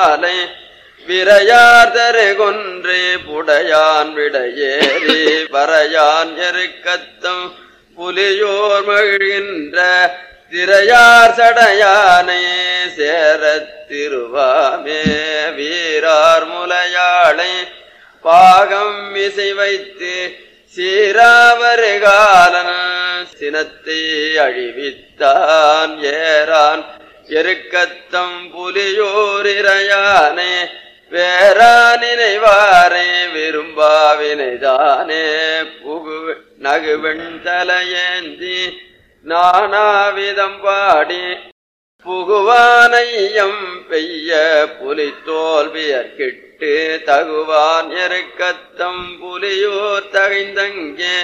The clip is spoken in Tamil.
மாலை விரையார் தரு கொன்றே புடையான் விடையேறி வரையான் எருக்கத்தம் புலியோர் மகிழ்கின்ற திரையார் சடையானை சேரத் திருவாமே வீரார் முலையாளை பாகம் இசை வைத்து சீராவருகாலன் சினத்தை அழிவித்தான் ஏறான் எருக்கத்தம் புலியோரிரையானே வேறா நினைவாரே விரும்பாவினைதானே புகு நகுவெண் தலையேந்தி நானாவிதம் பாடி புகுவானையம் பெய்ய புலி தோல்வியற்கிட்டு தகுவான் எருக்கத்தம் புலியோர் தகைந்தங்கே